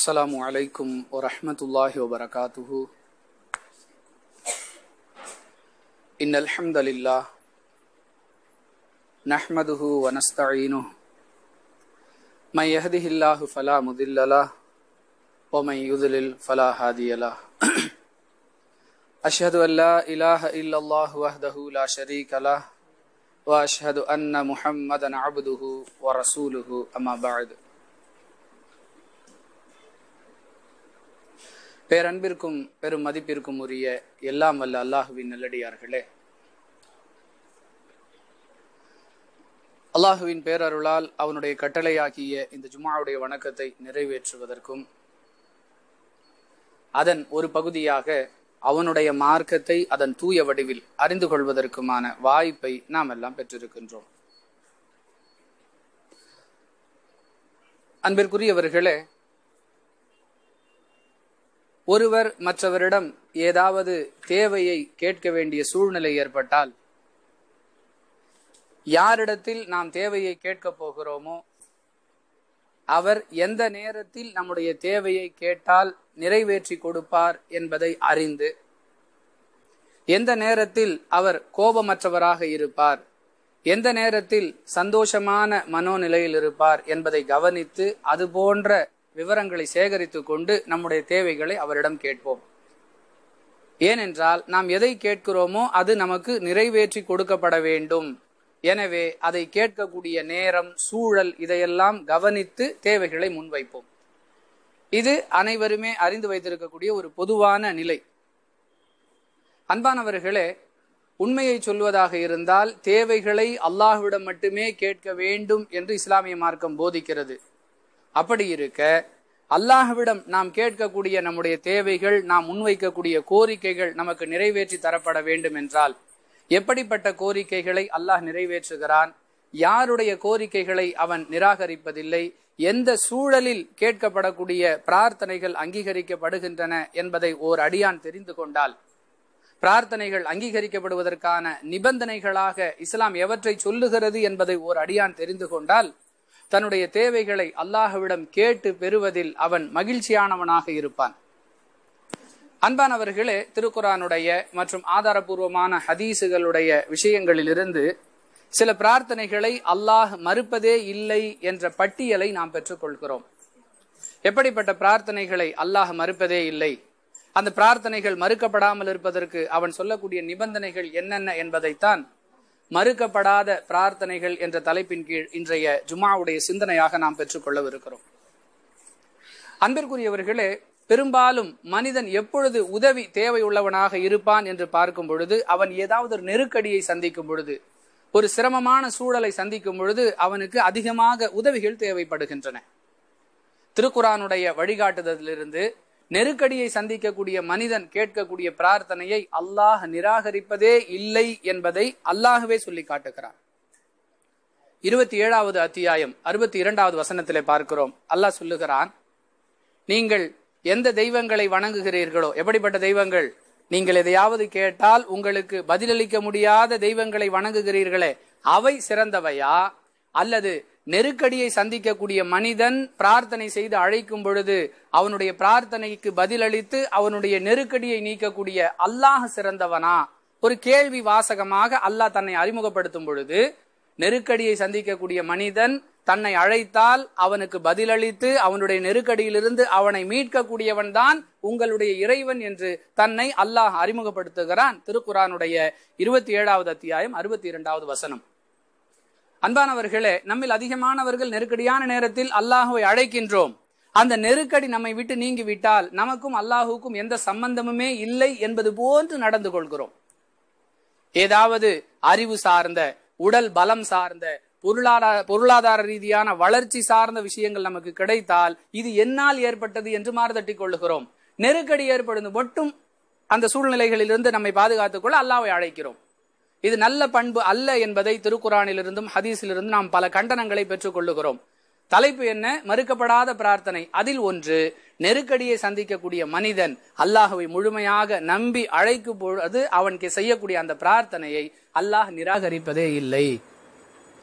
السلام عليكم ورحمة الله وبركاته إن الحمد لله نحمده ونستعينه من يهده الله فلا مضل له ومن يضلل فلا هادي له أشهد أن لا إله إلا الله وحده لا شريك له وأشهد أن محمدا عبده ورسوله أما بعد பேரன்பிற்கும் பெரும் மதிப்பிற்கும் உரிய எல்லாம் வல்ல அல்லாஹுவின் நல்லடியார்களே அல்லாஹுவின் பேரருளால் அவனுடைய கட்டளையாகிய இந்த ஜுமாவுடைய வணக்கத்தை நிறைவேற்றுவதற்கும் அதன் ஒரு பகுதியாக அவனுடைய மார்க்கத்தை அதன் தூய வடிவில் அறிந்து கொள்வதற்குமான வாய்ப்பை நாம் எல்லாம் பெற்றிருக்கின்றோம் அன்பிற்குரியவர்களே ஒருவர் மற்றவரிடம் ஏதாவது தேவையை கேட்க வேண்டிய சூழ்நிலை ஏற்பட்டால் யாரிடத்தில் நாம் தேவையை கேட்கப் போகிறோமோ அவர் எந்த நேரத்தில் நம்முடைய தேவையை கேட்டால் நிறைவேற்றி கொடுப்பார் என்பதை அறிந்து எந்த நேரத்தில் அவர் கோபமற்றவராக இருப்பார் எந்த நேரத்தில் சந்தோஷமான மனோநிலையில் இருப்பார் என்பதை கவனித்து அது போன்ற விவரங்களை சேகரித்துக் கொண்டு நம்முடைய தேவைகளை அவரிடம் கேட்போம் ஏனென்றால் நாம் எதை கேட்கிறோமோ அது நமக்கு நிறைவேற்றி கொடுக்கப்பட வேண்டும் எனவே அதை கேட்கக்கூடிய நேரம் சூழல் இதையெல்லாம் கவனித்து தேவைகளை முன்வைப்போம் இது அனைவருமே அறிந்து வைத்திருக்கக்கூடிய ஒரு பொதுவான நிலை அன்பானவர்களே உண்மையை சொல்வதாக இருந்தால் தேவைகளை அல்லாஹ்விடம் மட்டுமே கேட்க வேண்டும் என்று இஸ்லாமிய மார்க்கம் போதிக்கிறது அப்படி இருக்க அல்லாஹ்விடம் நாம் கேட்கக்கூடிய நம்முடைய தேவைகள் நாம் முன்வைக்கக்கூடிய கோரிக்கைகள் நமக்கு நிறைவேற்றி தரப்பட வேண்டும் என்றால் எப்படிப்பட்ட கோரிக்கைகளை அல்லாஹ் நிறைவேற்றுகிறான் யாருடைய கோரிக்கைகளை அவன் நிராகரிப்பதில்லை எந்த சூழலில் கேட்கப்படக்கூடிய பிரார்த்தனைகள் அங்கீகரிக்கப்படுகின்றன என்பதை ஓர் அடியான் தெரிந்து கொண்டால் பிரார்த்தனைகள் அங்கீகரிக்கப்படுவதற்கான நிபந்தனைகளாக இஸ்லாம் எவற்றை சொல்லுகிறது என்பதை ஓர் அடியான் தெரிந்து கொண்டால் தன்னுடைய தேவைகளை அல்லாஹுவிடம் கேட்டு பெறுவதில் அவன் மகிழ்ச்சியானவனாக இருப்பான் அன்பானவர்களே திருக்குரானுடைய மற்றும் ஆதாரபூர்வமான ஹதீசுகளுடைய விஷயங்களிலிருந்து சில பிரார்த்தனைகளை அல்லாஹ் மறுப்பதே இல்லை என்ற பட்டியலை நாம் பெற்றுக்கொள்கிறோம் எப்படிப்பட்ட பிரார்த்தனைகளை அல்லாஹ் மறுப்பதே இல்லை அந்த பிரார்த்தனைகள் மறுக்கப்படாமல் இருப்பதற்கு அவன் சொல்லக்கூடிய நிபந்தனைகள் என்னென்ன என்பதைத்தான் மறுக்கப்படாத பிரார்த்தனைகள் என்ற தலைப்பின் கீழ் இன்றைய ஜுமாவுடைய சிந்தனையாக நாம் பெற்றுக்கொள்ளவிருக்கிறோம் அன்பிற்குரியவர்களே பெரும்பாலும் மனிதன் எப்பொழுது உதவி தேவையுள்ளவனாக இருப்பான் என்று பார்க்கும் பொழுது அவன் ஏதாவது ஒரு நெருக்கடியை சந்திக்கும் பொழுது ஒரு சிரமமான சூழலை சந்திக்கும் பொழுது அவனுக்கு அதிகமாக உதவிகள் தேவைப்படுகின்றன திருக்குறானுடைய வழிகாட்டுதலிருந்து நெருக்கடியை சந்திக்கக்கூடிய மனிதன் கேட்கக்கூடிய பிரார்த்தனையை அல்லாஹ் நிராகரிப்பதே இல்லை என்பதை அல்லாஹுவே சொல்லி காட்டுகிறார் இருபத்தி ஏழாவது அத்தியாயம் அறுபத்தி இரண்டாவது வசனத்திலே பார்க்கிறோம் அல்லாஹ் சொல்லுகிறான் நீங்கள் எந்த தெய்வங்களை வணங்குகிறீர்களோ எப்படிப்பட்ட தெய்வங்கள் நீங்கள் எதையாவது கேட்டால் உங்களுக்கு பதிலளிக்க முடியாத தெய்வங்களை வணங்குகிறீர்களே அவை சிறந்தவையா அல்லது நெருக்கடியை சந்திக்கக்கூடிய மனிதன் பிரார்த்தனை செய்து அழைக்கும் பொழுது அவனுடைய பிரார்த்தனைக்கு பதிலளித்து அவனுடைய நெருக்கடியை நீக்கக்கூடிய அல்லாஹ் சிறந்தவனா ஒரு கேள்வி வாசகமாக அல்லாஹ் தன்னை அறிமுகப்படுத்தும் பொழுது நெருக்கடியை சந்திக்கக்கூடிய மனிதன் தன்னை அழைத்தால் அவனுக்கு பதிலளித்து அவனுடைய நெருக்கடியிலிருந்து அவனை மீட்கக்கூடியவன் தான் உங்களுடைய இறைவன் என்று தன்னை அல்லாஹ் அறிமுகப்படுத்துகிறான் திருக்குறானுடைய இருபத்தி ஏழாவது அத்தியாயம் அறுபத்தி இரண்டாவது வசனம் அன்பானவர்களே நம்மில் அதிகமானவர்கள் நெருக்கடியான நேரத்தில் அல்லாஹுவை அழைக்கின்றோம் அந்த நெருக்கடி நம்மை விட்டு நீங்கி விட்டால் நமக்கும் அல்லாஹுக்கும் எந்த சம்பந்தமுமே இல்லை என்பது போன்று நடந்து கொள்கிறோம் ஏதாவது அறிவு சார்ந்த உடல் பலம் சார்ந்த பொருளாதார பொருளாதார ரீதியான வளர்ச்சி சார்ந்த விஷயங்கள் நமக்கு கிடைத்தால் இது என்னால் ஏற்பட்டது என்று மாறுதட்டி கொள்ளுகிறோம் நெருக்கடி ஏற்படுவது மட்டும் அந்த சூழ்நிலைகளிலிருந்து நம்மை பாதுகாத்துக் கொள்ள அல்லாவை அழைக்கிறோம் இது நல்ல பண்பு அல்ல என்பதை திருக்குறானிலிருந்தும் ஹதீஸிலிருந்தும் நாம் பல கண்டனங்களை பெற்றுக் கொள்ளுகிறோம் தலைப்பு என்ன மறுக்கப்படாத பிரார்த்தனை அதில் ஒன்று நெருக்கடியை சந்திக்கக்கூடிய மனிதன் அல்லாஹுவை முழுமையாக நம்பி அழைக்கும் பொழுது அவனுக்கு செய்யக்கூடிய அந்த பிரார்த்தனையை அல்லாஹ் நிராகரிப்பதே இல்லை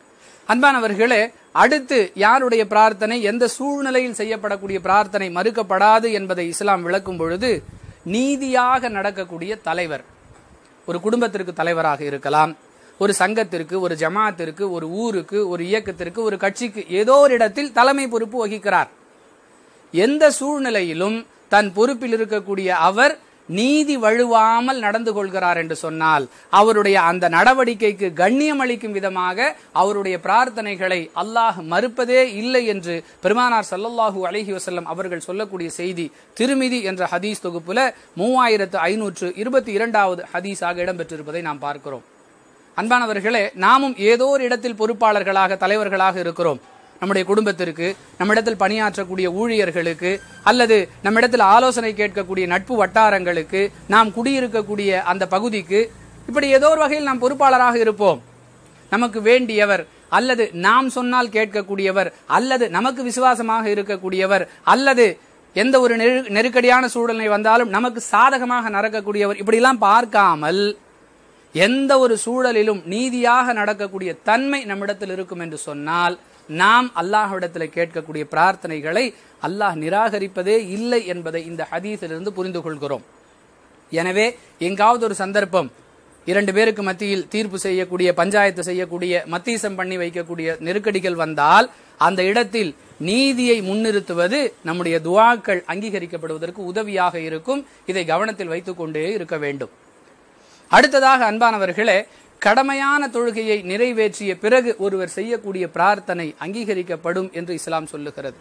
அன்பானவர்களே அடுத்து யாருடைய பிரார்த்தனை எந்த சூழ்நிலையில் செய்யப்படக்கூடிய பிரார்த்தனை மறுக்கப்படாது என்பதை இஸ்லாம் விளக்கும் பொழுது நீதியாக நடக்கக்கூடிய தலைவர் ஒரு குடும்பத்திற்கு தலைவராக இருக்கலாம் ஒரு சங்கத்திற்கு ஒரு ஜமாத்திற்கு ஒரு ஊருக்கு ஒரு இயக்கத்திற்கு ஒரு கட்சிக்கு ஏதோ ஒரு இடத்தில் தலைமை பொறுப்பு வகிக்கிறார் எந்த சூழ்நிலையிலும் தன் பொறுப்பில் இருக்கக்கூடிய அவர் நீதி வழுவாமல் நடந்து கொள்கிறார் என்று சொன்னால் அவருடைய அந்த நடவடிக்கைக்கு கண்ணியம் அளிக்கும் விதமாக அவருடைய பிரார்த்தனைகளை அல்லாஹ் மறுப்பதே இல்லை என்று பெருமானார் சல்லல்லாஹூ அலஹி வசல்லம் அவர்கள் சொல்லக்கூடிய செய்தி திருமிதி என்ற ஹதீஸ் தொகுப்புல மூவாயிரத்து ஐநூற்று இருபத்தி இரண்டாவது ஹதீஸாக இடம்பெற்றிருப்பதை நாம் பார்க்கிறோம் அன்பானவர்களே நாமும் ஏதோ ஒரு இடத்தில் பொறுப்பாளர்களாக தலைவர்களாக இருக்கிறோம் நம்முடைய குடும்பத்திற்கு நம்மிடத்தில் பணியாற்றக்கூடிய ஊழியர்களுக்கு அல்லது நம்மிடத்தில் ஆலோசனை கேட்கக்கூடிய நட்பு வட்டாரங்களுக்கு நாம் குடியிருக்கக்கூடிய அந்த பகுதிக்கு இப்படி ஏதோ ஒரு வகையில் நாம் பொறுப்பாளராக இருப்போம் நமக்கு வேண்டியவர் அல்லது நாம் சொன்னால் கேட்கக்கூடியவர் அல்லது நமக்கு விசுவாசமாக இருக்கக்கூடியவர் அல்லது எந்த ஒரு நெரு- நெருக்கடியான சூழ்நிலை வந்தாலும் நமக்கு சாதகமாக நடக்கக்கூடியவர் இப்படிலாம் பார்க்காமல் எந்த ஒரு சூழலிலும் நீதியாக நடக்கக்கூடிய தன்மை நம்மிடத்தில் இருக்கும் என்று சொன்னால் நாம் அல்லாஹ்விடத்தில் கேட்கக்கூடிய பிரார்த்தனைகளை அல்லாஹ் நிராகரிப்பதே இல்லை என்பதை இந்த ஹதீஸிலிருந்து புரிந்து கொள்கிறோம் எனவே எங்காவது ஒரு சந்தர்ப்பம் இரண்டு பேருக்கு மத்தியில் தீர்ப்பு செய்யக்கூடிய பஞ்சாயத்து செய்யக்கூடிய மத்தீசம் பண்ணி வைக்கக்கூடிய நெருக்கடிகள் வந்தால் அந்த இடத்தில் நீதியை முன்னிறுத்துவது நம்முடைய துவாக்கள் அங்கீகரிக்கப்படுவதற்கு உதவியாக இருக்கும் இதை கவனத்தில் வைத்துக் கொண்டே இருக்க வேண்டும் அடுத்ததாக அன்பானவர்களே கடமையான தொழுகையை நிறைவேற்றிய பிறகு ஒருவர் செய்யக்கூடிய பிரார்த்தனை அங்கீகரிக்கப்படும் என்று இஸ்லாம் சொல்லுகிறது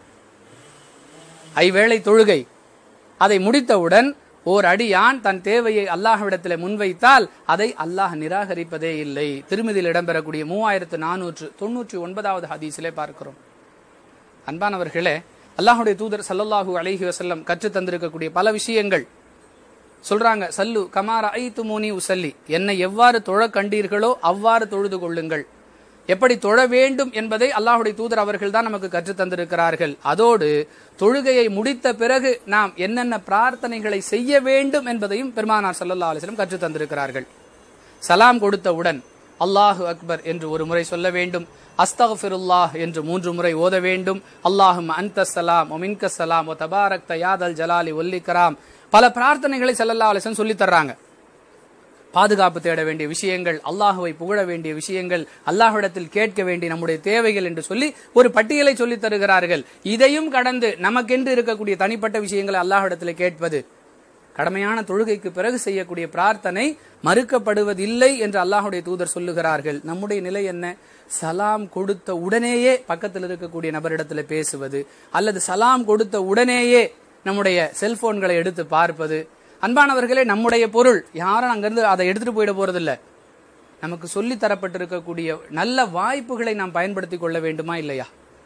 ஐவேளை தொழுகை அதை முடித்தவுடன் ஓர் அடியான் தன் தேவையை அல்லாஹ்விடத்தில் முன்வைத்தால் அதை அல்லாஹ் நிராகரிப்பதே இல்லை திருமதியில் இடம்பெறக்கூடிய மூவாயிரத்து நானூற்று தொன்னூற்றி ஒன்பதாவது ஹதீஸிலே பார்க்கிறோம் அன்பானவர்களே அல்லாஹுடைய தூதர் சல்லல்லாஹு அலைஹி வஸல்லம் கற்றுத் தந்திருக்கக்கூடிய பல விஷயங்கள் சொல்றாங்க சல்லு கமார ஐ துமூனி உசல்லி என்னை எவ்வாறு தொழ கண்டீர்களோ அவ்வாறு தொழுது கொள்ளுங்கள் எப்படி தொழ வேண்டும் என்பதை அல்லாஹுடைய தூதர் அவர்கள் தான் நமக்கு கற்றுத் தந்திருக்கிறார்கள் அதோடு தொழுகையை முடித்த பிறகு நாம் என்னென்ன பிரார்த்தனைகளை செய்ய வேண்டும் என்பதையும் பெருமானார் சல்லல்லா அலிஸ்லம் கற்றுத் தந்திருக்கிறார்கள் சலாம் கொடுத்தவுடன் அல்லாஹு அக்பர் என்று ஒரு முறை சொல்ல வேண்டும் அஸ்தகஃபிருல்லாஹ் என்று மூன்று முறை ஓத வேண்டும் அல்லாஹும் அன்த சலாம் ஒமின்க சலாம் ஒ தபாரக் தயாதல் ஜலாலி ஒல்லிக்கராம் பல பிரார்த்தனைகளை சல்லல்லா அலிஸ்லம் சொல்லித் தர்றாங்க பாதுகாப்பு தேட வேண்டிய விஷயங்கள் அல்லாஹுவை புகழ வேண்டிய விஷயங்கள் அல்லாஹ்விடத்தில் கேட்க வேண்டிய நம்முடைய தேவைகள் என்று சொல்லி ஒரு பட்டியலை சொல்லித் தருகிறார்கள் இதையும் கடந்து நமக்கென்று இருக்கக்கூடிய தனிப்பட்ட விஷயங்களை அல்லாஹ்விடத்தில் கேட்பது கடமையான தொழுகைக்கு பிறகு செய்யக்கூடிய பிரார்த்தனை மறுக்கப்படுவதில்லை என்று அல்லாஹுடைய தூதர் சொல்லுகிறார்கள் நம்முடைய நிலை என்ன சலாம் கொடுத்த உடனேயே பக்கத்தில் இருக்கக்கூடிய நபரிடத்தில் பேசுவது அல்லது சலாம் கொடுத்த உடனேயே நம்முடைய செல்போன்களை எடுத்து பார்ப்பது அன்பானவர்களே நம்முடைய பொருள் யாரும் அங்கிருந்து அதை எடுத்துட்டு போயிட போறதில்ல நமக்கு சொல்லி தரப்பட்டிருக்கக்கூடிய நல்ல வாய்ப்புகளை நாம் பயன்படுத்திக் கொள்ள வேண்டுமா இல்லையா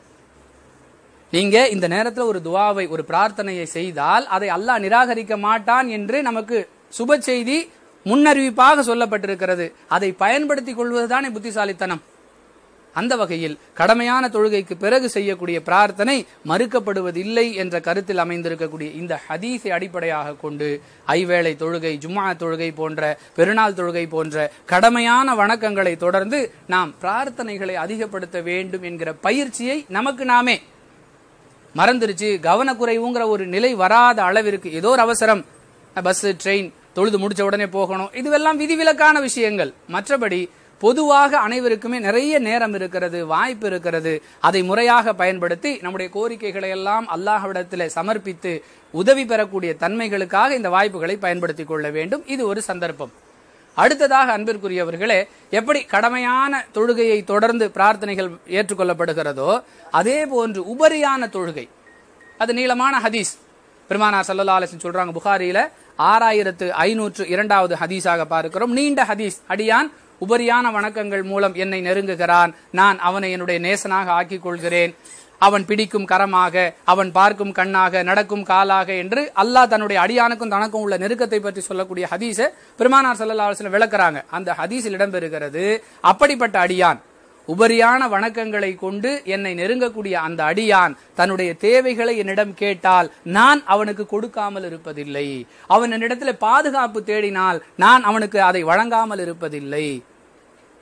நீங்க இந்த நேரத்துல ஒரு துவாவை ஒரு பிரார்த்தனையை செய்தால் அதை அல்லாஹ் நிராகரிக்க மாட்டான் என்று நமக்கு சுப செய்தி முன்னறிவிப்பாக சொல்லப்பட்டிருக்கிறது அதை பயன்படுத்திக் கொள்வதுதானே புத்திசாலித்தனம் அந்த வகையில் கடமையான தொழுகைக்கு பிறகு செய்யக்கூடிய பிரார்த்தனை மறுக்கப்படுவதில்லை என்ற கருத்தில் அமைந்திருக்கக்கூடிய இந்த ஹதீஸை அடிப்படையாக கொண்டு ஐவேளை தொழுகை ஜும்மா தொழுகை போன்ற பெருநாள் தொழுகை போன்ற கடமையான வணக்கங்களை தொடர்ந்து நாம் பிரார்த்தனைகளை அதிகப்படுத்த வேண்டும் என்கிற பயிற்சியை நமக்கு நாமே மறந்துருச்சு கவனக்குறைவுங்கிற ஒரு நிலை வராத அளவிற்கு ஏதோ ஒரு அவசரம் பஸ் ட்ரெயின் தொழுது முடிச்ச உடனே போகணும் இதுவெல்லாம் விதிவிலக்கான விஷயங்கள் மற்றபடி பொதுவாக அனைவருக்குமே நிறைய நேரம் இருக்கிறது வாய்ப்பு இருக்கிறது அதை முறையாக பயன்படுத்தி நம்முடைய கோரிக்கைகளை எல்லாம் அல்லாஹ்விடத்தில் சமர்ப்பித்து உதவி பெறக்கூடிய தன்மைகளுக்காக இந்த வாய்ப்புகளை பயன்படுத்திக் கொள்ள வேண்டும் இது ஒரு சந்தர்ப்பம் அடுத்ததாக அன்பிற்குரியவர்களே எப்படி கடமையான தொழுகையை தொடர்ந்து பிரார்த்தனைகள் ஏற்றுக்கொள்ளப்படுகிறதோ அதே போன்று உபரியான தொழுகை அது நீளமான ஹதீஸ் பெருமானார் சல்லல்லா அலிஸ்லம் சொல்றாங்க புகாரியில ஆறாயிரத்து ஐநூற்று இரண்டாவது ஹதீஸாக பார்க்கிறோம் நீண்ட ஹதீஸ் அடியான் உபரியான வணக்கங்கள் மூலம் என்னை நெருங்குகிறான் நான் அவனை என்னுடைய நேசனாக ஆக்கிக் கொள்கிறேன் அவன் பிடிக்கும் கரமாக அவன் பார்க்கும் கண்ணாக நடக்கும் காலாக என்று அல்லாஹ் தன்னுடைய அடியானுக்கும் தனக்கும் உள்ள நெருக்கத்தை பற்றி சொல்லக்கூடிய ஹதீஸை பெருமானார் சல்லல்லா அலிஸ்லம் விளக்குறாங்க அந்த ஹதீஸில் இடம்பெறுகிறது அப்படிப்பட்ட அடியான் உபரியான வணக்கங்களை கொண்டு என்னை நெருங்கக்கூடிய அந்த அடியான் தன்னுடைய தேவைகளை என்னிடம் கேட்டால் நான் அவனுக்கு கொடுக்காமல் இருப்பதில்லை அவன் என்னிடத்தில் பாதுகாப்பு தேடினால் நான் அவனுக்கு அதை வழங்காமல் இருப்பதில்லை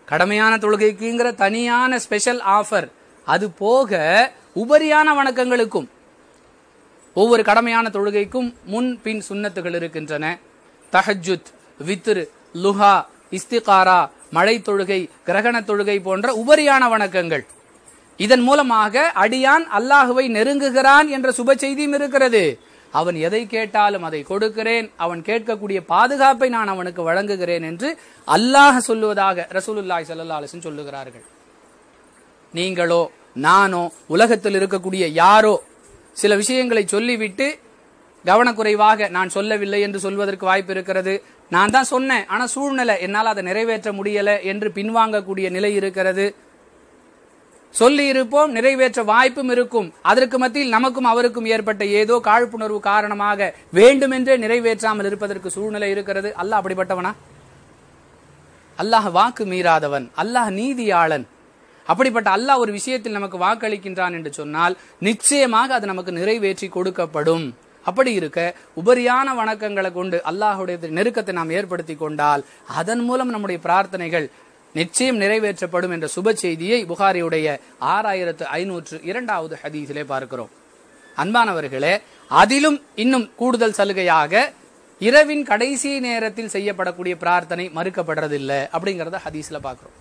கடமையான தொழுகைக்குங்கிற தனியான ஸ்பெஷல் ஆஃபர் அது போக உபரியான வணக்கங்களுக்கும் ஒவ்வொரு கடமையான தொழுகைக்கும் முன் பின் சுன்னத்துகள் இருக்கின்றன தஹஜுத் வித்ரு லுஹா இஸ்திகாரா மழை தொழுகை கிரகண தொழுகை போன்ற உபரியான வணக்கங்கள் இதன் மூலமாக அடியான் அல்லாஹுவை நெருங்குகிறான் என்ற சுப செய்தியும் இருக்கிறது அவன் எதை கேட்டாலும் அதை கொடுக்கிறேன் அவன் கேட்கக்கூடிய பாதுகாப்பை நான் அவனுக்கு வழங்குகிறேன் என்று அல்லாஹ் சொல்லுவதாக ரசூலுல்லாஹி ஸல்லல்லாஹு அலைஹி வஸல்லம் சொல்லுகிறார்கள் நீங்களோ நானோ உலகத்தில் இருக்கக்கூடிய யாரோ சில விஷயங்களை சொல்லிவிட்டு கவனக்குறைவாக நான் சொல்லவில்லை என்று சொல்வதற்கு வாய்ப்பு இருக்கிறது நான் தான் சொன்னேன் ஆனா சூழ்நிலை என்னால் அதை நிறைவேற்ற முடியல என்று பின்வாங்கக்கூடிய நிலை இருக்கிறது சொல்லி இருப்போம் நிறைவேற்ற வாய்ப்பும் இருக்கும் அதற்கு மத்தியில் நமக்கும் அவருக்கும் ஏற்பட்ட ஏதோ காழ்ப்புணர்வு காரணமாக வேண்டுமென்றே நிறைவேற்றாமல் இருப்பதற்கு சூழ்நிலை இருக்கிறது அல்லாஹ் அப்படிப்பட்டவனா அல்லாஹ் வாக்கு மீறாதவன் அல்லாஹ் நீதியாளன் அப்படிப்பட்ட அல்லாஹ் ஒரு விஷயத்தில் நமக்கு வாக்களிக்கின்றான் என்று சொன்னால் நிச்சயமாக அது நமக்கு நிறைவேற்றி கொடுக்கப்படும் அப்படி இருக்க உபரியான வணக்கங்களை கொண்டு அல்லாஹுடைய நெருக்கத்தை நாம் ஏற்படுத்தி கொண்டால் அதன் மூலம் நம்முடைய பிரார்த்தனைகள் நிச்சயம் நிறைவேற்றப்படும் என்ற சுப செய்தியை புகாரியுடைய ஆறாயிரத்து ஐநூற்று இரண்டாவது ஹதீஸிலே பார்க்கிறோம் அன்பானவர்களே அதிலும் இன்னும் கூடுதல் சலுகையாக இரவின் கடைசி நேரத்தில் செய்யப்படக்கூடிய பிரார்த்தனை மறுக்கப்படுறதில்லை அப்படிங்கறத ஹதீஸ்ல பார்க்கிறோம்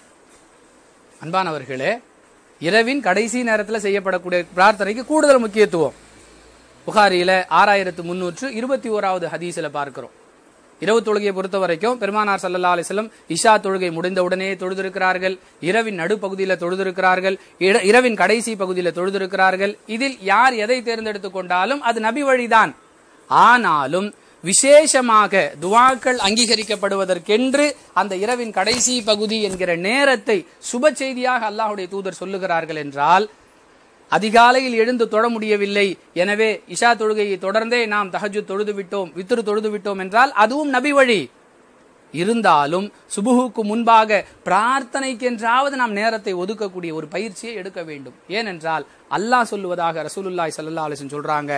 அன்பானவர்களே இரவின் கடைசி நேரத்தில் செய்யப்படக்கூடிய பிரார்த்தனைக்கு கூடுதல் முக்கியத்துவம் புகாரியில ஆறாயிரத்து முன்னூற்று இருபத்தி ஓராவது ஹதீஸ்ல பார்க்கிறோம் இரவு தொழுகையை பொறுத்த வரைக்கும் பெருமானார் சல்லல்லா அலிஸ்லம் இஷா தொழுகை முடிந்தவுடனே தொழுதிருக்கிறார்கள் இரவின் நடுப்பகுதியில தொழுதிருக்கிறார்கள் இர- இரவின் கடைசி பகுதியில தொழுதிருக்கிறார்கள் இதில் யார் எதை தேர்ந்தெடுத்துக் கொண்டாலும் அது நபி வழிதான் ஆனாலும் விசேஷமாக துவாக்கள் அங்கீகரிக்கப்படுவதற்கென்று அந்த இரவின் கடைசி பகுதி என்கிற நேரத்தை சுப செய்தியாக அல்லாஹுடைய தூதர் சொல்லுகிறார்கள் என்றால் அதிகாலையில் எழுந்து தொழ முடியவில்லை எனவே இஷா தொழுகையை தொடர்ந்தே நாம் தஹஜ்ஜுத் தொழுது விட்டோம் வித்துரு தொழுது விட்டோம் என்றால் அதுவும் நபி வழி இருந்தாலும் சுபுகுக்கு முன்பாக பிரார்த்தனைக்கென்றாவது நாம் நேரத்தை ஒதுக்கக்கூடிய ஒரு பயிற்சியை எடுக்க வேண்டும் ஏனென்றால் அல்லாஹ் சொல்லுவதாக ரசூலுல்லாஹி ஸல்லல்லாஹு அலைஹி வஸல்லம் சொல்றாங்க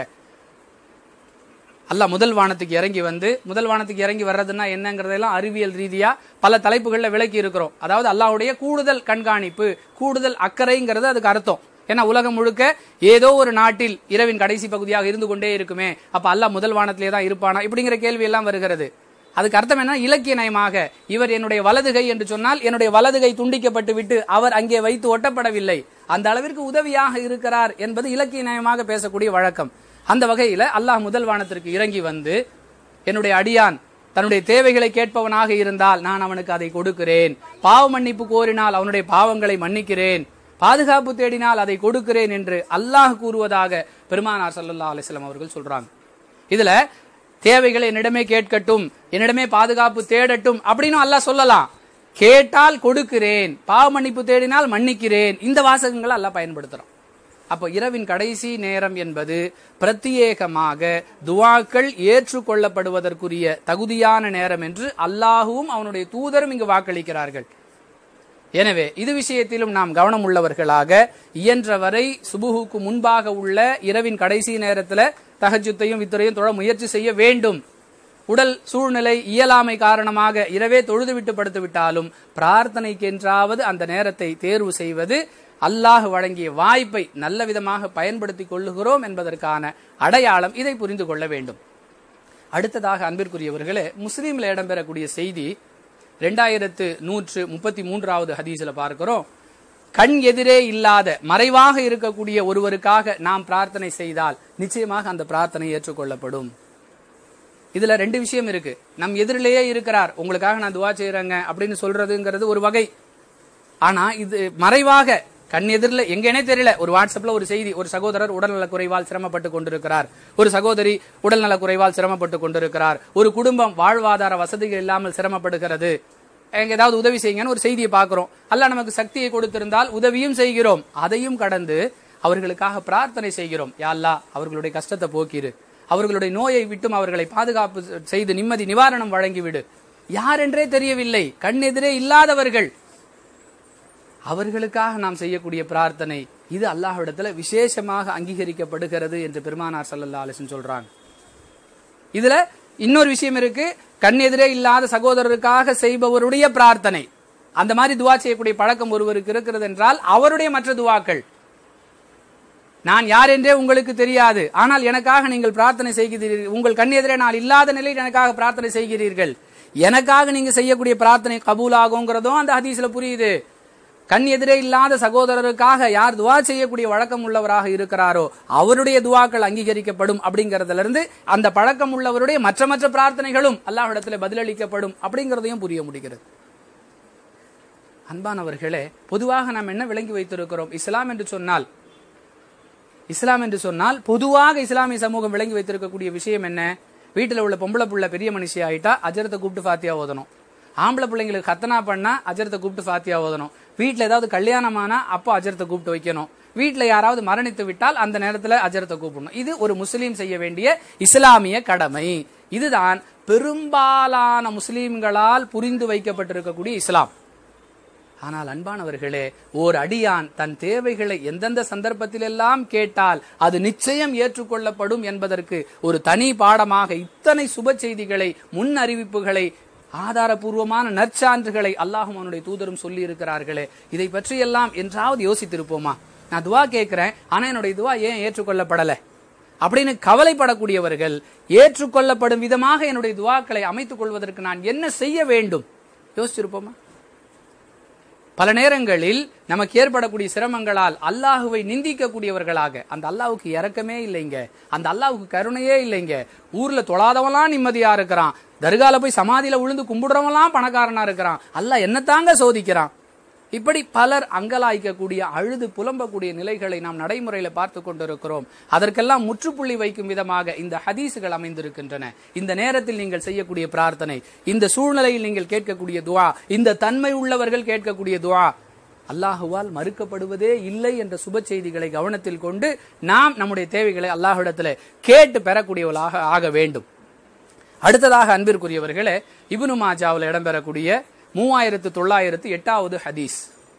அல்லாஹ் முதல் வானத்துக்கு இறங்கி வந்து முதல் வானத்துக்கு இறங்கி வர்றதுன்னா என்னங்கிறதெல்லாம் அறிவியல் ரீதியா பல தலைப்புகள்ல விளக்கி இருக்கிறோம் அதாவது அல்லாஹ்வுடைய கூடுதல் கண்காணிப்பு கூடுதல் அக்கறைங்கிறது அதுக்கு அர்த்தம் ஏன்னா உலகம் முழுக்க ஏதோ ஒரு நாட்டில் இரவின் கடைசி பகுதியாக இருந்து கொண்டே இருக்குமே அப்ப அல்லாஹ் முதல் வானத்திலே தான் இருப்பானா இப்படிங்கிற கேள்வி எல்லாம் வருகிறது அதுக்கு அர்த்தம் என்ன இலக்கிய நயமாக இவர் என்னுடைய வலதுகை என்று சொன்னால் என்னுடைய வலதுகை துண்டிக்கப்பட்டு விட்டு அவர் அங்கே வைத்து ஒட்டப்படவில்லை அந்த அளவிற்கு உதவியாக இருக்கிறார் என்பது இலக்கிய நயமாக பேசக்கூடிய வழக்கம் அந்த வகையில அல்லாஹ் முதல் வானத்திற்கு இறங்கி வந்து என்னுடைய அடியான் தன்னுடைய தேவைகளை கேட்பவனாக இருந்தால் நான் அவனுக்கு அதை கொடுக்கிறேன் பாவ மன்னிப்பு கோரினால் அவனுடைய பாவங்களை மன்னிக்கிறேன் பாதுகாப்பு தேடினால் அதை கொடுக்கிறேன் என்று அல்லாஹ் கூறுவதாக பெருமானார் ஸல்லல்லாஹு அலைஹி வஸல்லம் அவர்கள் சொல்றாங்க இதுல தேவைகளை என்னிடமே கேட்கட்டும் என்னிடமே பாதுகாப்பு தேடட்டும் அப்படின்னு அல்லாஹ் சொல்லலாம் கேட்டால் கொடுக்கிறேன் பாவ மன்னிப்பு தேடினால் மன்னிக்கிறேன் இந்த வாசகங்களை அல்லாஹ் பயன்படுத்துறான் அப்போ இரவின் கடைசி நேரம் என்பது பிரத்யேகமாக துவாக்கள் ஏற்றுக்கொள்ளப்படுவதற்குரிய தகுதியான நேரம் என்று அல்லாஹுவும் அவனுடைய தூதரும் இங்கு வாக்களிக்கிறார்கள் எனவே இது விஷயத்திலும் நாம் கவனம் உள்ளவர்களாக இயன்றவரை சுபுகுக்கு முன்பாக உள்ள இரவின் கடைசி நேரத்துல தஹஜுத்தையும் வித்துரையும் தொழ முயற்சி செய்ய வேண்டும் உடல் சூழ்நிலை இயலாமை காரணமாக இரவே தொழுதுவிட்டு படுத்து விட்டாலும் பிரார்த்தனைக்கென்றாவது அந்த நேரத்தை தேர்வு செய்வது அல்லாஹ் வழங்கிய வாய்ப்பை நல்ல விதமாக பயன்படுத்திக் கொள்ளுகிறோம் என்பதற்கான அடையாளம் இதை புரிந்து கொள்ள வேண்டும் அடுத்ததாக அன்பிற்குரியவர்களே முஸ்லீம்ல இடம்பெறக்கூடிய செய்தி ரெண்டாயிரத்து நூற்று முப்பத்தி மூன்றாவது ஹதீஸ்ல பார்க்கிறோம் கண் எதிரே இல்லாத மறைவாக இருக்கக்கூடிய ஒருவருக்காக நாம் பிரார்த்தனை செய்தால் நிச்சயமாக அந்த பிரார்த்தனை ஏற்றுக்கொள்ளப்படும் இதுல ரெண்டு விஷயம் இருக்கு நம் எதிரிலேயே இருக்கிறார் உங்களுக்காக நான் துவா செய்யறேங்க அப்படின்னு சொல்றதுங்கிறது ஒரு வகை ஆனா இது மறைவாக கண் எதிரில் எங்கேனே தெரியல ஒரு வாட்ஸ்அப்ல ஒரு செய்தி ஒரு சகோதரர் உடல்நலக் குறைவால் சிரமப்பட்டு கொண்டிருக்கிறார் ஒரு சகோதரி உடல்நலக் குறைவால் சிரமப்பட்டு கொண்டிருக்கிறார் ஒரு குடும்பம் வாழ்வாதார வசதிகள் இல்லாமல் சிரமப்படுகிறது எங்க ஏதாவது உதவி செய்யுங்கன்னு ஒரு செய்தியை பார்க்கிறோம் அல்ல நமக்கு சக்தியை கொடுத்திருந்தால் உதவியும் செய்கிறோம் அதையும் கடந்து அவர்களுக்காக பிரார்த்தனை செய்கிறோம் யா அல்லாஹ் அவர்களுடைய கஷ்டத்தை போக்கிரு அவர்களுடைய நோயை விட்டும் அவர்களை பாதுகாப்பு செய்து நிம்மதி நிவாரணம் வழங்கிவிடு யார் என்றே தெரியவில்லை கண் எதிரே இல்லாதவர்கள் அவர்களுக்காக நாம் செய்யக்கூடிய பிரார்த்தனை இது அல்லாஹ்விடத்துல விசேஷமாக அங்கீகரிக்கப்படுகிறது என்று பெருமானார் ஸல்லல்லாஹு அலைஹி வஸல்லம் சொல்றாங்க இதுல இன்னொரு விஷயம் இருக்கு கண் எதிரே இல்லாத சகோதரருக்காக செய்பவருடைய பிரார்த்தனை அந்த மாதிரி துவா செய்யக்கூடிய பழக்கம் ஒருவருக்கு இருக்கிறது என்றால் அவருடைய மற்ற துவாக்கள் நான் யார் என்றே உங்களுக்கு தெரியாது ஆனால் எனக்காக நீங்கள் பிரார்த்தனை செய்கிறீர்கள் உங்கள் கண் எதிரே நான் இல்லாத நிலையில் எனக்காக பிரார்த்தனை செய்கிறீர்கள் எனக்காக நீங்க செய்யக்கூடிய பிரார்த்தனை கபூல் ஆகுங்கிறதும் அந்த ஹதீஸ்ல புரியுது கண் எதிரே இல்லாத சகோதரருக்காக யார் துவா செய்யக்கூடிய வழக்கம் உள்ளவராக இருக்கிறாரோ அவருடைய துவாக்கள் அங்கீகரிக்கப்படும் அப்படிங்கறதுல இருந்து அந்த பழக்கம் உள்ளவருடைய மற்ற மற்ற பிரார்த்தனைகளும் அல்லாஹ்விடத்துல பதிலளிக்கப்படும் அப்படிங்கறதையும் புரிய முடிகிறது அன்பானவர்களே பொதுவாக நாம் என்ன விளங்கி வைத்திருக்கிறோம் இஸ்லாம் என்று சொன்னால் இஸ்லாம் என்று சொன்னால் பொதுவாக இஸ்லாமிய சமூகம் விளங்கி வைத்திருக்கக்கூடிய விஷயம் என்ன வீட்டில் உள்ள பொம்பளை புள்ள பெரிய மனுஷி ஆயிட்டா அஜரத்தை கூப்பிட்டு ஃபாத்தியா ஓதணும் ஆம்பளை பிள்ளைங்களுக்கு கத்தனா பண்ணா அஜரத்தை கூப்பிட்டு ஃபாத்தியா ஓதணும் வீட்டில் ஏதாவது கல்யாணமானா அப்போ அஜரத்தை கூப்பிட்டு வைக்கணும் வீட்டில் யாராவது மரணித்து விட்டால் அந்த நேரத்தில் அஜரத்தை கூப்பிடணும் இது ஒரு முஸ்லீம் செய்ய வேண்டிய இஸ்லாமிய கடமை இதுதான் பெரும்பாலான முஸ்லீம்களால் புரிந்து வைக்கப்பட்டிருக்கக்கூடிய இஸ்லாம் ஆனால் அன்பானவர்களே ஓர் அடியான் தன் தேவைகளை எந்தெந்த சந்தர்ப்பத்திலெல்லாம் கேட்டால் அது நிச்சயம் ஏற்றுக்கொள்ளப்படும் என்பதற்கு ஒரு தனி பாடமாக இத்தனை சுப செய்திகளை முன் அறிவிப்புகளை ஆதாரபூர்வமான நற்சான்றுகளை அல்லாஹும் அவனுடைய தூதரும் சொல்லி இருக்கிறார்களே இதை பற்றியெல்லாம் என்றாவது யோசித்திருப்போமா நான் துவா கேட்கிறேன் ஆனா என்னுடைய துவா ஏன் ஏற்றுக்கொள்ளப்படலை அப்படின்னு கவலைப்படக்கூடியவர்கள் ஏற்றுக்கொள்ளப்படும் விதமாக என்னுடைய துவாக்களை அமைத்துக் கொள்வதற்கு நான் என்ன செய்ய வேண்டும் யோசிச்சிருப்போமா பல நேரங்களில் நமக்கு ஏற்படக்கூடிய சிரமங்களால் அல்லாஹுவை நிந்திக்கக்கூடியவர்களாக அந்த அல்லாஹுக்கு இறக்கமே இல்லைங்க அந்த அல்லாஹுக்கு கருணையே இல்லைங்க ஊர்ல தொழாதவன்லாம் நிம்மதியா இருக்கிறான் தர்கால போய் சமாதியில விழுந்து கும்பிடுறவன்லாம் பணக்காரனா இருக்கிறான் அல்லாஹ் என்னத்தாங்க சோதிக்கிறான் இப்படி பலர் அங்கலாய்க்கக்கூடிய அழுது புலம்பக்கூடிய நிலைகளை நாம் நடைமுறையில பார்த்து கொண்டிருக்கிறோம் அதற்கெல்லாம் முற்றுப்புள்ளி வைக்கும் விதமாக இந்த ஹதீசுகள் அமைந்திருக்கின்றன இந்த நேரத்தில் நீங்கள் செய்யக்கூடிய பிரார்த்தனை இந்த சூழ்நிலையில் நீங்கள் கேட்கக்கூடிய துவா இந்த தன்மை உள்ளவர்கள் கேட்கக்கூடிய துவா அல்லாஹுவால் மறுக்கப்படுவதே இல்லை என்ற சுப செய்திகளை கவனத்தில் கொண்டு நாம் நம்முடைய தேவைகளை அல்லாஹ்விடத்தில் கேட்டு பெறக்கூடியவர்களாக ஆக வேண்டும் அடுத்ததாக அன்பிற்குரியவர்களே இப்னு மாஜாவில் இடம்பெறக்கூடிய மூவாயிரத்து தொள்ளாயிரத்து எட்டாவது ஹதீஸ்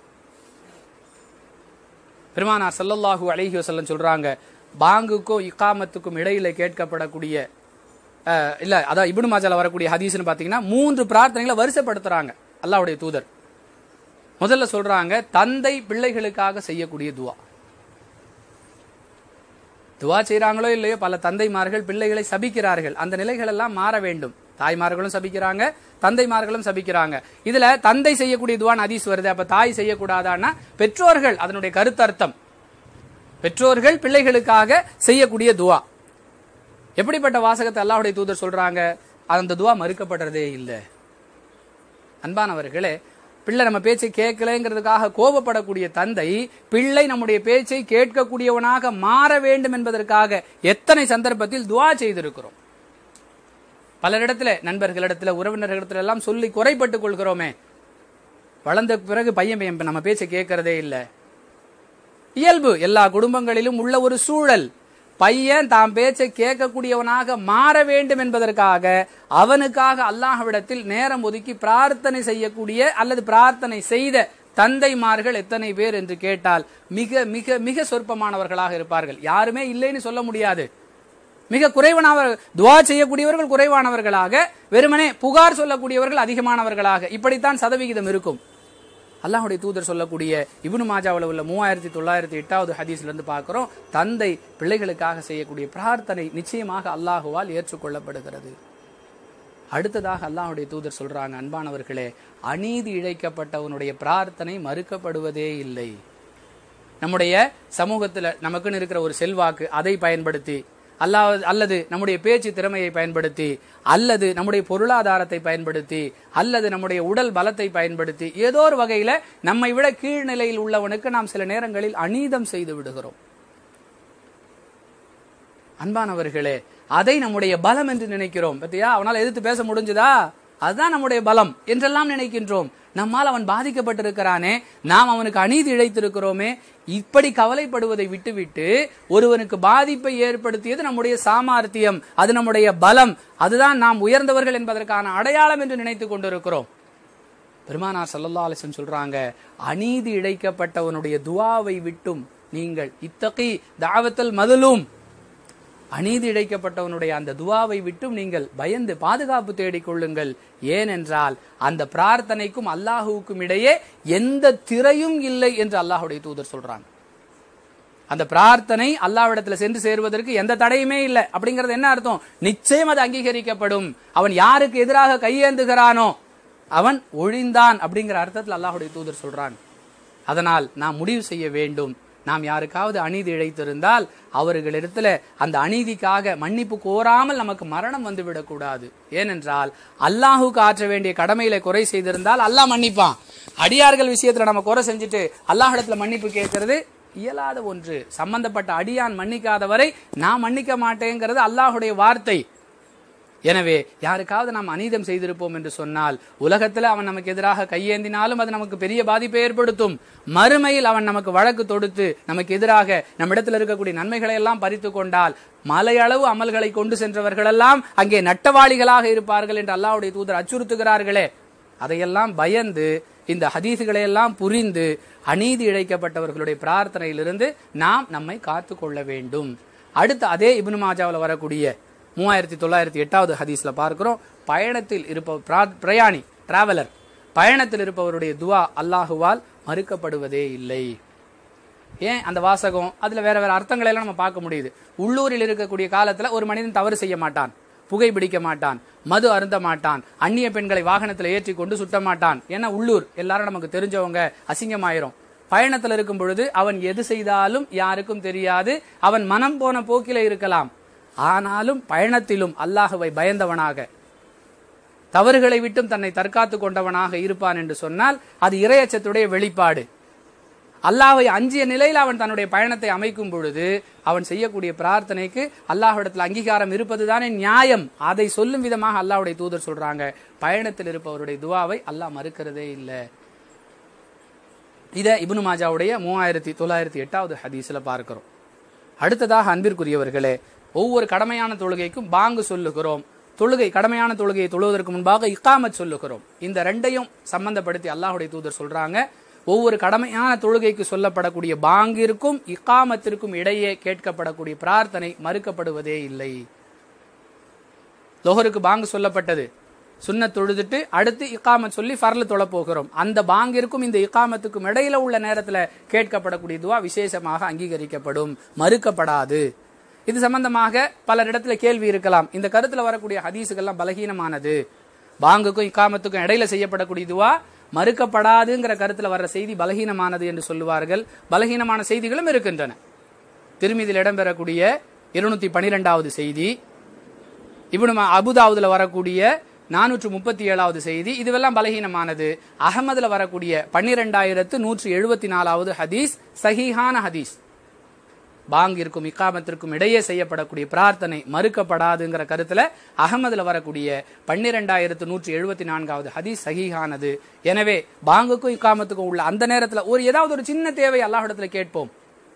பெருமானார் ஸல்லல்லாஹு அலைஹி வஸல்லம் சொல்றாங்க பாங்குக்கும் இக்காமத்துக்கும் இடையில கேட்கப்படக்கூடிய அஹ், இல்ல அதான் இப்னு மாஜால வரக்கூடிய ஹதீஸ்னு பாத்தீங்கன்னா மூன்று பிரார்த்தனைகளை வரிசைப்படுத்துறாங்க அல்லாஹ்வுடைய தூதர் முதல்ல சொல்றாங்க தந்தை பிள்ளைகளுக்காக செய்யக்கூடிய துவா துவா செய்றாங்களோ இல்லையோ பல தந்தைமார்கள் பிள்ளைகளை சபிக்கிறார்கள் அந்த நிலைகள் எல்லாம் மாற வேண்டும் தாய்மார்களும் சபிக்கிறாங்க தந்தைமார்களும் சபிக்கிறாங்க இதுல தந்தை செய்யக்கூடிய துவான் ஹதீஸ் வருது அப்ப தாய் செய்யக்கூடாதான்னா பெற்றோர்கள் அதனுடைய கருத்தர்த்தம் பெற்றோர்கள் பிள்ளைகளுக்காக செய்யக்கூடிய துவா எப்படிப்பட்ட வாசகத்தை அல்லாஹ்வுடைய தூதர் சொல்றாங்க அந்த துவா மறுக்கப்படுறதே இல்லை அன்பானவர்களே பிள்ளை நம்ம பேச்சை கேட்கலைங்கிறதுக்காக கோபப்படக்கூடிய தந்தை பிள்ளை நம்முடைய பேச்சை கேட்கக்கூடியவனாக மாற வேண்டும் என்பதற்காக எத்தனை சந்தர்ப்பத்தில் துவா செய்திருக்கிறோம் பலரிடத்துல நண்பர்களிடத்துல உறவினர்களிடத்துல எல்லாம் சொல்லி குறைப்பட்டுக் கொள்கிறோமே வளர்ந்த பிறகு பையன் பையன் நம்ம பேச்சை கேட்கறதே இல்லை இயல்பு எல்லா குடும்பங்களிலும் உள்ள ஒரு சூழல் பையன் தாம் பேச்சை கேட்கக்கூடியவனாக மாற வேண்டும் என்பதற்காக அவனுக்காக அல்லாஹ்விடத்தில் நேரம் ஒதுக்கி பிரார்த்தனை செய்யக்கூடிய அல்லது பிரார்த்தனை செய்த தந்தைமார்கள் எத்தனை பேர் என்று கேட்டால் மிக மிக மிக சொற்பமானவர்களாக இருப்பார்கள் யாருமே இல்லைன்னு சொல்ல முடியாது மிக குறைவானவர் துவா செய்யக்கூடியவர்கள் குறைவானவர்களாக வெறுமனே புகார் சொல்லக்கூடியவர்கள் அதிகமானவர்களாக இப்படித்தான் சதவிகிதம் இருக்கும் அல்லாஹ்வுடைய தூதர் சொல்லக்கூடிய இப்னு மாஜாவில் உள்ள மூவாயிரத்தி தொள்ளாயிரத்தி எட்டாவது ஹதீஸ்ல இருந்து பார்க்கிறோம் தந்தை பிள்ளைகளுக்காக செய்யக்கூடிய பிரார்த்தனை நிச்சயமாக அல்லாஹுவால் ஏற்றுக்கொள்ளப்படுகிறது அடுத்ததாக அல்லாஹ்வுடைய தூதர் சொல்றாங்க அன்பானவர்களே அநீதி இழைக்கப்பட்டவனுடைய பிரார்த்தனை மறுக்கப்படுவதே இல்லை நம்முடைய சமூகத்துல நமக்குன்னு இருக்கிற ஒரு செல்வாக்கு அதை பயன்படுத்தி அல்லாஹ் அல்லது நம்முடைய பேச்சு திறமையை பயன்படுத்தி அல்லது நம்முடைய பொருளாதாரத்தை பயன்படுத்தி அல்லது நம்முடைய உடல் பலத்தை பயன்படுத்தி ஏதோ ஒரு வகையில நம்மை விட கீழ்நிலையில் உள்ளவனுக்கு நாம் சில நேரங்களில் அநீதம் செய்து விடுகிறோம் அன்பானவர்களே அதை நம்முடைய பலம் என்று நினைக்கிறோம் பத்தியா அவனால் எதிர்த்து பேச முடிஞ்சுதா அதுதான் நம்முடைய பலம் என்றெல்லாம் நினைக்கின்றோம் நம்மால் அவன் பாதிக்கப்பட்டிருக்கிறானே நாம் அவனுக்கு அநீதி இழைத்திருக்கிறோமே இப்படி கவலைப்படுவதை விட்டுவிட்டு ஒருவனுக்கு பாதிப்பை ஏற்படுத்தியது நம்முடைய சாமர்த்தியம் அது நம்முடைய பலம் அதுதான் நாம் உயர்ந்தவர்கள் என்பதற்கான அடையாளம் என்று நினைத்துக் கொண்டிருக்கிறோம் பெருமானார் சல்லல்லா அலிசன் சொல்றாங்க அநீதி இழைக்கப்பட்டவனுடைய துவாவை விட்டும் நீங்கள் இத்தகி தாவத்தல் மதுலும் அநீதி இழைக்கப்பட்டவனுடைய அந்த துவாவை விட்டும் நீங்கள் பயந்து பாதுகாப்பு தேடிக் கொள்ளுங்கள் ஏனென்றால் அந்த பிரார்த்தனைக்கும் அல்லாஹுவுக்கும் இடையே எந்த திரையும் இல்லை என்று அல்லாஹுடைய தூதர் சொல்றாங்க அந்த பிரார்த்தனை அல்லாவிடத்துல சென்று சேருவதற்கு எந்த தடையுமே இல்லை அப்படிங்கறது என்ன அர்த்தம் நிச்சயம் அது அங்கீகரிக்கப்படும் அவன் யாருக்கு எதிராக கையேந்துகிறானோ அவன் ஒழிந்தான் அப்படிங்கிற அர்த்தத்தில் அல்லாஹுடைய தூதர் சொல்றாங்க அதனால் நாம் முடிவு செய்ய வேண்டும் நாம் யாருக்காவது அநீதி இழைத்திருந்தால் அவர்களிடத்துல அந்த அநீதிக்காக மன்னிப்பு கோராமல் நமக்கு மரணம் வந்து விடக்கூடாது ஏனென்றால் அல்லாஹுக்கு ஆற்ற வேண்டிய கடமையில குறை செய்திருந்தால் அல்லாஹ் மன்னிப்பான் அடியார்கள் விஷயத்துல நம்ம குறை செஞ்சுட்டு அல்லாஹிடத்துல மன்னிப்பு கேட்கறது இயலாத ஒன்று சம்பந்தப்பட்ட அடியான் மன்னிக்காத வரை நான் மன்னிக்க மாட்டேங்கிறது அல்லாஹுடைய வார்த்தை எனவே யாருக்காவது நாம் அநீதம் செய்திருப்போம் என்று சொன்னால் உலகத்துல அவன் நமக்கு எதிராக கையேந்தினாலும் அது நமக்கு பெரிய பாதிப்பை ஏற்படுத்தும் மறுமையில் அவன் நமக்கு வழக்கு தொடுத்து நமக்கு எதிராக நம்மிடத்தில் இருக்கக்கூடிய நன்மைகளை எல்லாம் பறித்து கொண்டால் மலையளவு அமல்களை கொண்டு சென்றவர்களெல்லாம் அங்கே நட்டவாளிகளாக இருப்பார்கள் என்று அல்லாஹ்வுடைய தூதர் அச்சுறுத்துகிறார்களே அதையெல்லாம் பயந்து இந்த ஹதீசுகளை எல்லாம் புரிந்து அநீதி இழைக்கப்பட்டவர்களுடைய பிரார்த்தனையிலிருந்து நாம் நம்மை காத்து கொள்ள வேண்டும் அடுத்து அதே இப்னு மாஜாவில் வரக்கூடிய மூவாயிரத்தி தொள்ளாயிரத்தி எட்டாவது ஹதீஸ்ல பார்க்கிறோம் பயணத்தில் இருப்ப பிரா- பிரயாணி டிராவலர் பயணத்தில் இருப்பவருடைய துவா அல்லாஹுவால் மறுக்கப்படுவதே இல்லை ஏன் அந்த வாசகம் அதுல வேற வேற அர்த்தங்களை எல்லாம் நம்ம பார்க்க முடியுது உள்ளூரில் இருக்கக்கூடிய காலத்துல ஒரு மனிதன் தவறு செய்ய மாட்டான் புகை பிடிக்க மாட்டான் மது அருந்த மாட்டான் அந்நிய பெண்களை வாகனத்துல ஏற்றி கொண்டு சுட்ட மாட்டான் ஏன்னா உள்ளூர் எல்லாரும் நமக்கு தெரிஞ்சவங்க அசிங்கமாயிரும் பயணத்துல இருக்கும் பொழுது அவன் எது செய்தாலும் யாருக்கும் தெரியாது அவன் மனம் போன போக்கில இருக்கலாம் ஆனாலும் பயணத்திலும் அல்லாஹுவை பயந்தவனாக தவறுகளை விட்டும் தன்னை தற்காத்து கொண்டவனாக இருப்பான் என்று சொன்னால் அது இரையச்சத்துடைய வெளிப்பாடு அல்லாஹ்வை அஞ்சிய நிலையில் அவன் தன்னுடைய பயணத்தை அமைக்கும் பொழுது அவன் செய்யக்கூடிய பிரார்த்தனைக்கு அல்லாஹ்விடத்தில் அங்கீகாரம் இருப்பதுதானே நியாயம் அதை சொல்லும் விதமாக அல்லாஹ்வுடைய தூதர் சொல்றாங்க பயணத்தில் இருப்பவருடைய துவாவை அல்லாஹ் மறுக்கிறதே இல்லை இதை இப்னு மாஜாவுடைய மூவாயிரத்தி தொள்ளாயிரத்தி எட்டாவது ஹதீஸ்ல பார்க்கிறோம் அடுத்ததாக அன்பிற்குரியவர்களே ஒவ்வொரு கடமையான தொழுகைக்கும் பாங்கு சொல்லுகிறோம் தொழுகை கடமையான தொழுகையை தொழுவதற்கு முன்பாக இக்காமத் சொல்லுகிறோம் இந்த ரெண்டையும் சம்பந்தப்படுத்தி அல்லாஹ்வுடைய தூதர் சொல்றாங்க ஒவ்வொரு கடமையான தொழுகைக்கு சொல்லப்படக்கூடிய பாங்கிற்கும் இக்காமத்திற்கும் இடையே கேட்கப்படக்கூடிய பிரார்த்தனை மறுக்கப்படுவதே இல்லை லொஹருக்கு பாங்கு சொல்லப்பட்டது சுன்னத் தொழுதுட்டு அடுத்து இக்காமத் சொல்லி ஃபர்ல தொழ போகிறோம் அந்த பாங்கிற்கும் இந்த இக்காமத்துக்கும் இடையில உள்ள நேரத்துல கேட்கப்படக்கூடிய துவா விசேஷமாக அங்கீகரிக்கப்படும் மறுக்கப்படாது இது சம்பந்தமாக பலரிடத்துல கேள்வி இருக்கலாம் இந்த கருத்துல வரக்கூடிய ஹதீஸுகள்லாம் பலகீனமானது பாங்குக்கும் இக்காமத்துக்கும் இடையில செய்யப்படக்கூடிய துவா மறுக்கப்படாதுங்கிற கருத்துல வர்ற செய்தி பலகீனமானது என்று சொல்லுவார்கள் பலகீனமான செய்திகளும் இருக்கின்றன திருமீதியில் இடம்பெறக்கூடிய இருநூத்தி பனிரெண்டாவது செய்தி இப்னு மா- அபுதாவுதுல வரக்கூடிய நானூற்று முப்பத்தி ஏழாவது செய்தி இதுவெல்லாம் பலகீனமானது அகமதுல வரக்கூடிய பன்னிரெண்டாயிரத்து நூற்று எழுபத்தி நாலாவது ஹதீஸ் சஹீஹான ஹதீஸ் பாங்கிற்கும் இக்காமத்திற்கும் இடையே செய்யப்படக்கூடிய பிரார்த்தனை மறுக்கப்படாதுங்கிற கருத்துல அகமதுல வரக்கூடிய பன்னிரெண்டாயிரத்து நூற்று எழுபத்தி நான்காவது ஹதீஸ் சஹீஹானது எனவே பாங்குக்கும் இக்காமத்துக்கும் உள்ள அந்த நேரத்துல ஒரு ஏதாவது ஒரு சின்ன தேவை அல்லாஹ்விடத்துல கேட்போம்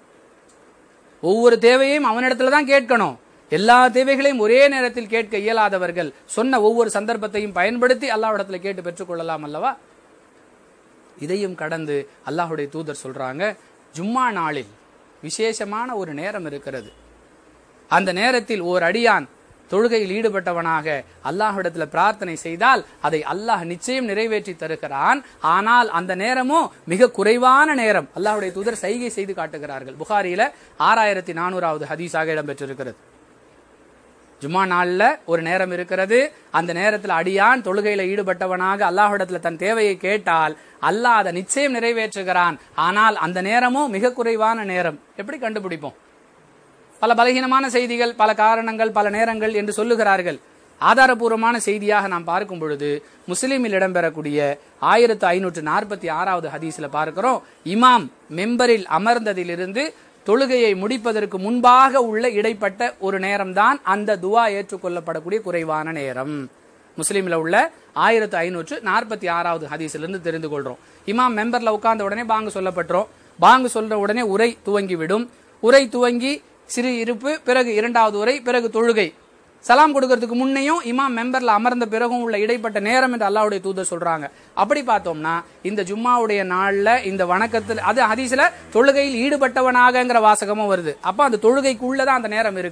ஒவ்வொரு தேவையும் அவனிடத்துல தான் கேட்கணும் எல்லா தேவைகளையும் ஒரே நேரத்தில் கேட்க இயலாதவர்கள் சொன்ன ஒவ்வொரு சந்தர்ப்பத்தையும் பயன்படுத்தி அல்லாஹ்விடத்துல கேட்டு பெற்றுக்கொள்ளலாம் அல்லவா இதையும் கடந்து அல்லாஹ்வுடைய தூதர் சொல்றாங்க ஜும்மா நாளில் விசேஷமான ஒரு நேரம் இருக்கிறது அந்த நேரத்தில் ஓர் அடியான் தொழுகையில் ஈடுபட்டவனாக அல்லாஹ்விடத்துல பிரார்த்தனை செய்தால் அதை அல்லாஹ் நிச்சயம் நிறைவேற்றி தருகிறான் ஆனால் அந்த நேரமோ மிக குறைவான நேரம் அல்லாஹ்வுடைய தூதர் சைகை செய்து காட்டுகிறார்கள் புகாரியில ஆறாயிரத்தி நானூறாவது ஹதீஸாக இடம்பெற்றிருக்கிறது ஜும்மா நாள்ல ஒரு நேரம் இருக்கிறது அந்த நேரத்துல அடியான் தொழுகையில ஈடுபட்டவனாக அல்லாஹ்விடத்துல தன் தேவையை கேட்டால் அல்லாஹ் அதை நிச்சயம் நிறைவேற்றுகிறான் ஆனால் அந்த நேரமும் மிக குறைவான நேரம் எப்படி கண்டுபிடிப்போம் பல பலகீனமான செய்திகள் பல காரணங்கள் பல நேரங்கள் என்று சொல்லுகிறார்கள் ஆதாரபூர்வமான செய்தியாக நாம் பார்க்கும் பொழுது முஸ்லிமில் இடம்பெறக்கூடிய ஆயிரத்து ஐநூற்று நாற்பத்தி ஆறாவது ஹதீஸ்ல பார்க்கிறோம் இமாம் மெம்பரில் அமர்ந்ததிலிருந்து தொழுகையை முடிப்பதற்கு முன்பாக உள்ள இடைப்பட்ட ஒரு நேரம்தான் அந்த துவா ஏற்றுக்கொள்ளப்படக்கூடிய குறைவான நேரம் முஸ்லீம்ல உள்ள ஆயிரத்து ஐநூற்று நாற்பத்தி ஆறாவது ஹதீஸிலிருந்து தெரிந்து கொள்றோம் இமாம் மெம்பர்ல உட்கார்ந்த உடனே பாங்கு சொல்லப்பட்டோம் பாங்கு சொல்ற உடனே உரை துவங்கிவிடும் உரை துவங்கி சிறு இருப்பு பிறகு இரண்டாவது உரை பிறகு தொழுகை சலாம் கொடுக்கறதுக்கு முன்னையும் இமாம் மெம்பர்ல அமர்ந்த பிறகும் உள்ள இடைப்பட்ட நேரம் என்று அல்லாஹ்வுடைய தூதர் சொல்றாங்க அப்படி பார்த்தோம்னா இந்த ஜும்மாவுடைய நாள்ல இந்த வணக்கத்தில் அது ஹதீஸ்ல தொழுகையில் ஈடுபட்டவனாகங்கிற வாசகமும் வருது அப்ப அந்த தொழுகைக்குள்ளதான் அந்த நேரம் இருக்கு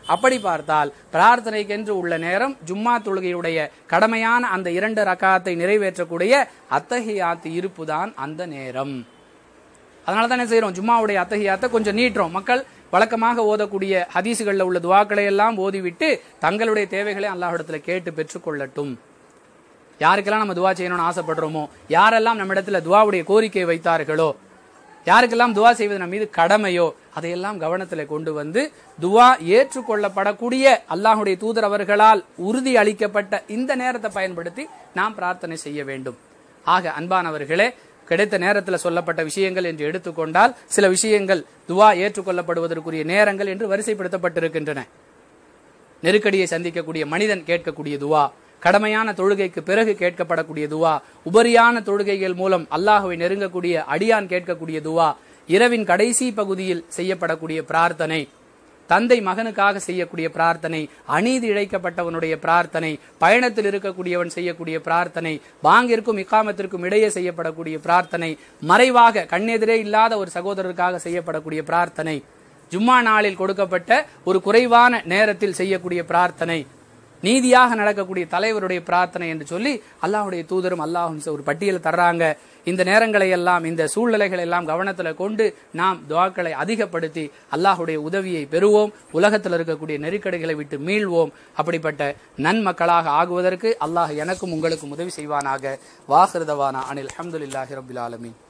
அப்படி பார்த்தால் பிரார்த்தனைக்கென்று உள்ள நேரம் ஜும்மா தொழுகையுடைய கடமையான அந்த இரண்டு ரக்காத்தை நிறைவேற்றக்கூடிய அத்தகையாத்து இருப்புதான் அந்த நேரம் அதனால தான் என்ன செய்யறோம் ஜும்மாவுடைய அத்தகையாத்தை கொஞ்சம் நீட்டுறோம் மக்கள் வழக்கமாக ஓதக்கூடிய ஹதீசுகளில் உள்ள துவாக்களை எல்லாம் ஓதிவிட்டு தங்களுடைய தேவைகளை அல்லாஹிடத்துல கேட்டு பெற்றுக்கொள்ளட்டும் யாருக்கெல்லாம் நம்ம துவா செய்யணும்னு ஆசைப்படுறோமோ யாரெல்லாம் நம்ம இடத்துல துவாவுடைய கோரிக்கை வைத்தார்களோ யாருக்கெல்லாம் துவா செய்வது நம்ம மீது கடமையோ அதையெல்லாம் கவனத்தில் கொண்டு வந்து துவா ஏற்றுக்கொள்ளப்படக்கூடிய அல்லாஹுடைய தூதர் அவர்களால் உறுதி அளிக்கப்பட்ட இந்த நேரத்தை பயன்படுத்தி நாம் பிரார்த்தனை செய்ய வேண்டும் ஆக அன்பானவர்களே கிடைத்த நேரத்தில் சொல்லப்பட்ட விஷயங்கள் என்று எடுத்துக்கொண்டால் சில விஷயங்கள் துவா ஏற்றுக்கொள்ளப்படுவதற்குரிய நேரங்கள் என்று வரிசைப்படுத்தப்பட்டிருக்கின்றன நெருக்கடியை சந்திக்கக்கூடிய மனிதன் கேட்கக்கூடிய துவா கடமையான தொழுகைக்கு பிறகு கேட்கப்படக்கூடிய துவா உபரியான தொழுகைகள் மூலம் அல்லாஹுவை நெருங்கக்கூடிய அடியான் கேட்கக்கூடிய துவா இரவின் கடைசி பகுதியில் செய்யப்படக்கூடிய பிரார்த்தனை தந்தை மகனுக்காக செய்யக்கூடிய பிரார்த்தனை அநீதி இழைக்கப்பட்டவனுடைய பிரார்த்தனை பயணத்தில் இருக்கக்கூடியவன் செய்யக்கூடிய பிரார்த்தனை வாங்கிற்கும் இக்காமத்திற்கும் இடையே செய்யப்படக்கூடிய பிரார்த்தனை மறைவாக கண்ணெதிரே இல்லாத ஒரு சகோதரருக்காக செய்யப்படக்கூடிய பிரார்த்தனை ஜும்மா நாளில் கொடுக்கப்பட்ட ஒரு குறைவான நேரத்தில் செய்யக்கூடிய பிரார்த்தனை நீதியாக நடக்கக்கூடிய தலைவருடைய பிரார்த்தனை என்று சொல்லி அல்லாஹுடைய தூதரும் அல்லாஹும் ஒரு பட்டியல் தர்றாங்க இந்த நேரங்களை எல்லாம் இந்த சூழ்நிலைகளை எல்லாம் கவனத்தில் கொண்டு நாம் துவாக்களை அதிகப்படுத்தி அல்லாஹுடைய உதவியை பெறுவோம் உலகத்தில் இருக்கக்கூடிய நெருக்கடிகளை விட்டு மீள்வோம் அப்படிப்பட்ட நன்மக்களாக ஆகுவதற்கு அல்லாஹ் எனக்கும் உங்களுக்கும் உதவி செய்வானாக வாஹிருதவானா அனில் அஹமதுல்லாஹி ரபுல் ஆலமீன்